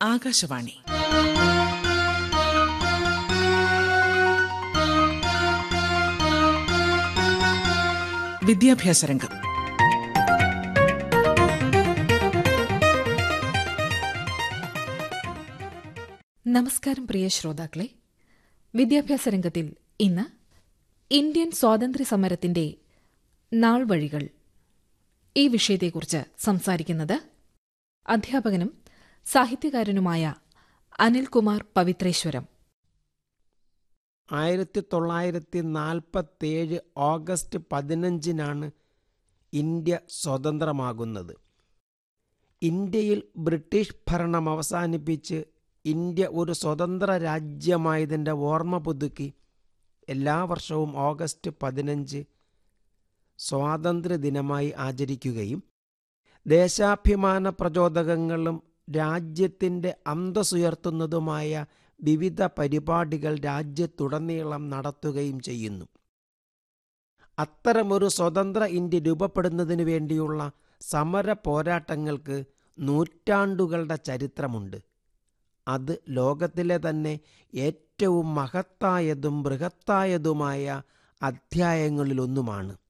ആകാശവാണി വിദ്യാഭ്യാസ രംഗം നമസ്കാരം പ്രിയ ശ്രോതാക്കളെ വിദ്യാഭ്യാസ രംഗത്തിൽ ഇന്ന് ഇന്ത്യൻ സ്വാതന്ത്ര്യ സമരത്തിന്റെ നാൾ വഴികൾ ഈ വിഷയത്തെക്കുറിച്ച് സംസാരിക്കുന്നത് അധ്യാപകനും സാഹിത്യകാരനുമായ അനിൽകുമാർ പവിത്രേശ്വരം ആയിരത്തി തൊള്ളായിരത്തി നാൽപ്പത്തേഴ് ഓഗസ്റ്റ് പതിനഞ്ചിനാണ് ഇന്ത്യ സ്വതന്ത്രമാകുന്നത് ഇന്ത്യയിൽ ബ്രിട്ടീഷ് ഭരണം അവസാനിപ്പിച്ച് ഇന്ത്യ ഒരു സ്വതന്ത്ര രാജ്യമായതിൻ്റെ ഓർമ്മ പുതുക്കി എല്ലാ വർഷവും ഓഗസ്റ്റ് പതിനഞ്ച് സ്വാതന്ത്ര്യ ദിനമായി ആചരിക്കുകയും ദേശാഭിമാന പ്രചോദകങ്ങളും രാജ്യത്തിൻ്റെ അന്തസ്സുയർത്തുന്നതുമായ വിവിധ പരിപാടികൾ രാജ്യത്തുടനീളം നടത്തുകയും ചെയ്യുന്നു അത്തരമൊരു സ്വതന്ത്ര ഇന്ത്യ രൂപപ്പെടുന്നതിനു വേണ്ടിയുള്ള സമര പോരാട്ടങ്ങൾക്ക് നൂറ്റാണ്ടുകളുടെ ചരിത്രമുണ്ട് അത് ലോകത്തിലെ തന്നെ ഏറ്റവും മഹത്തായതും ബൃഹത്തായതുമായ അധ്യായങ്ങളിലൊന്നുമാണ്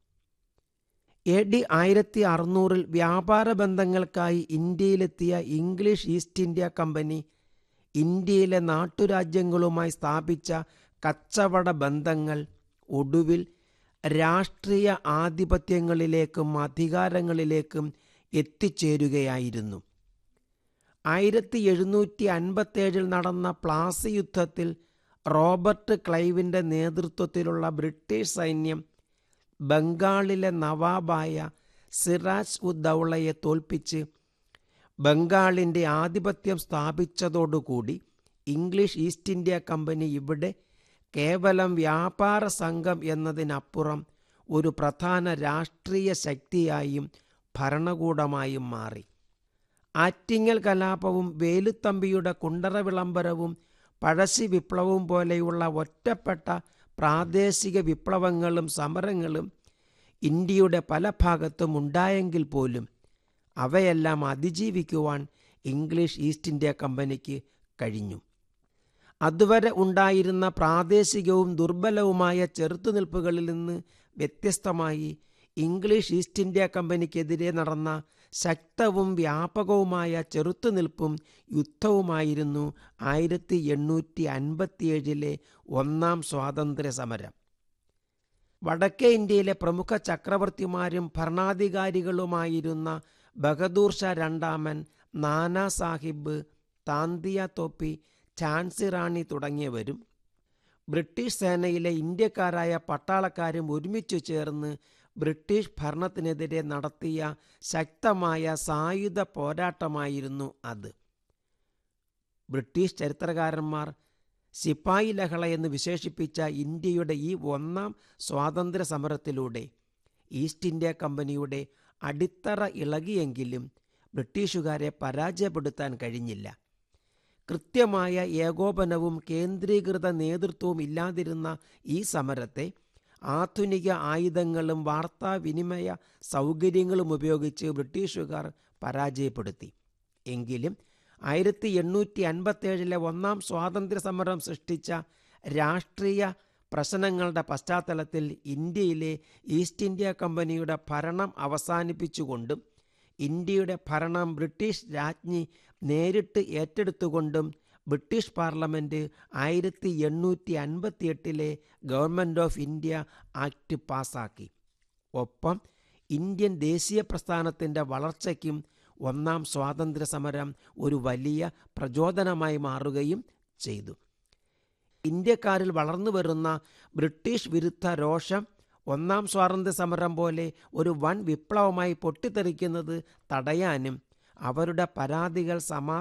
എ ഡി ആയിരത്തി അറുന്നൂറിൽ വ്യാപാര ബന്ധങ്ങൾക്കായി ഇന്ത്യയിലെത്തിയ ഇംഗ്ലീഷ് ഈസ്റ്റ് ഇന്ത്യ കമ്പനി ഇന്ത്യയിലെ നാട്ടുരാജ്യങ്ങളുമായി സ്ഥാപിച്ച കച്ചവട ബന്ധങ്ങൾ ഒടുവിൽ രാഷ്ട്രീയ ആധിപത്യങ്ങളിലേക്കും അധികാരങ്ങളിലേക്കും എത്തിച്ചേരുകയായിരുന്നു ആയിരത്തി എഴുന്നൂറ്റി അൻപത്തേഴിൽ നടന്ന പ്ലാസി യുദ്ധത്തിൽ റോബർട്ട് ക്ലൈവിൻ്റെ നേതൃത്വത്തിലുള്ള ബ്രിട്ടീഷ് സൈന്യം ബംഗാളിലെ നവാബായ സിറാജ് ഉദ്ദൗളയെ തോൽപ്പിച്ച് ബംഗാളിൻ്റെ ആധിപത്യം സ്ഥാപിച്ചതോടുകൂടി ഇംഗ്ലീഷ് ഈസ്റ്റ് ഇന്ത്യ കമ്പനി ഇവിടെ കേവലം വ്യാപാര സംഘം എന്നതിനപ്പുറം ഒരു പ്രധാന രാഷ്ട്രീയ ശക്തിയായും ഭരണകൂടമായും മാറി ആറ്റിങ്ങൽ കലാപവും വേലുത്തമ്പിയുടെ കുണ്ടറ വിളംബരവും പഴശ്ശി വിപ്ലവവും പോലെയുള്ള ഒറ്റപ്പെട്ട പ്രാദേശിക വിപ്ലവങ്ങളും സമരങ്ങളും ഇന്ത്യയുടെ പല ഭാഗത്തും ഉണ്ടായെങ്കിൽ പോലും അവയെല്ലാം അതിജീവിക്കുവാൻ ഇംഗ്ലീഷ് ഈസ്റ്റ് ഇന്ത്യ കമ്പനിക്ക് കഴിഞ്ഞു അതുവരെ ഉണ്ടായിരുന്ന പ്രാദേശികവും ദുർബലവുമായ ചെറുത്തുനിൽപ്പുകളിൽ നിന്ന് വ്യത്യസ്തമായി ഇംഗ്ലീഷ് ഈസ്റ്റ് ഇന്ത്യ കമ്പനിക്കെതിരെ നടന്ന ശക്തവും വ്യാപകവുമായ ചെറുത്തുനിൽപ്പും യുദ്ധവുമായിരുന്നു ആയിരത്തി എണ്ണൂറ്റി അൻപത്തിയേഴിലെ ഒന്നാം സ്വാതന്ത്ര്യ സമരം വടക്കേ ഇന്ത്യയിലെ പ്രമുഖ ചക്രവർത്തിമാരും ഭരണാധികാരികളുമായിരുന്ന ബഹദൂർ ഷാ രണ്ടാമൻ നാനാ സാഹിബ് താന്തിയ തോപ്പി ഝാൻസി റാണി തുടങ്ങിയവരും ബ്രിട്ടീഷ് സേനയിലെ ഇന്ത്യക്കാരായ പട്ടാളക്കാരും ഒരുമിച്ചു ചേർന്ന് ബ്രിട്ടീഷ് ഭരണത്തിനെതിരെ നടത്തിയ ശക്തമായ സായുധ പോരാട്ടമായിരുന്നു അത് ബ്രിട്ടീഷ് ചരിത്രകാരന്മാർ സിപ്പായി ലഹള എന്ന് വിശേഷിപ്പിച്ച ഇന്ത്യയുടെ ഈ ഒന്നാം സ്വാതന്ത്ര്യ സമരത്തിലൂടെ ഈസ്റ്റ് ഇന്ത്യ കമ്പനിയുടെ അടിത്തറ ഇളകിയെങ്കിലും ബ്രിട്ടീഷുകാരെ പരാജയപ്പെടുത്താൻ കഴിഞ്ഞില്ല കൃത്യമായ ഏകോപനവും കേന്ദ്രീകൃത നേതൃത്വവും ഇല്ലാതിരുന്ന ഈ സമരത്തെ ആധുനിക ആയുധങ്ങളും വാർത്താവിനിമയ സൗകര്യങ്ങളും ഉപയോഗിച്ച് ബ്രിട്ടീഷുകാർ പരാജയപ്പെടുത്തി എങ്കിലും ആയിരത്തി എണ്ണൂറ്റി അൻപത്തേഴിലെ ഒന്നാം സ്വാതന്ത്ര്യ സമരം സൃഷ്ടിച്ച രാഷ്ട്രീയ പ്രശ്നങ്ങളുടെ പശ്ചാത്തലത്തിൽ ഇന്ത്യയിലെ ഈസ്റ്റ് ഇന്ത്യ കമ്പനിയുടെ ഭരണം അവസാനിപ്പിച്ചുകൊണ്ടും ഇന്ത്യയുടെ ഭരണം ബ്രിട്ടീഷ് രാജ്ഞി നേരിട്ട് ഏറ്റെടുത്തുകൊണ്ടും ബ്രിട്ടീഷ് പാർലമെൻറ്റ് ആയിരത്തി എണ്ണൂറ്റി അൻപത്തിയെട്ടിലെ ഗവൺമെൻറ് ഓഫ് ഇന്ത്യ ആക്ട് പാസാക്കി ഒപ്പം ഇന്ത്യൻ ദേശീയ പ്രസ്ഥാനത്തിൻ്റെ വളർച്ചയ്ക്കും ഒന്നാം സ്വാതന്ത്ര്യ സമരം ഒരു വലിയ പ്രചോദനമായി മാറുകയും ചെയ്തു ഇന്ത്യക്കാരിൽ വളർന്നു വരുന്ന ബ്രിട്ടീഷ് വിരുദ്ധ രോഷം ഒന്നാം സ്വാതന്ത്ര്യ സമരം പോലെ ഒരു വൻ വിപ്ലവമായി പൊട്ടിത്തെറിക്കുന്നത് തടയാനും അവരുടെ പരാതികൾ സമാ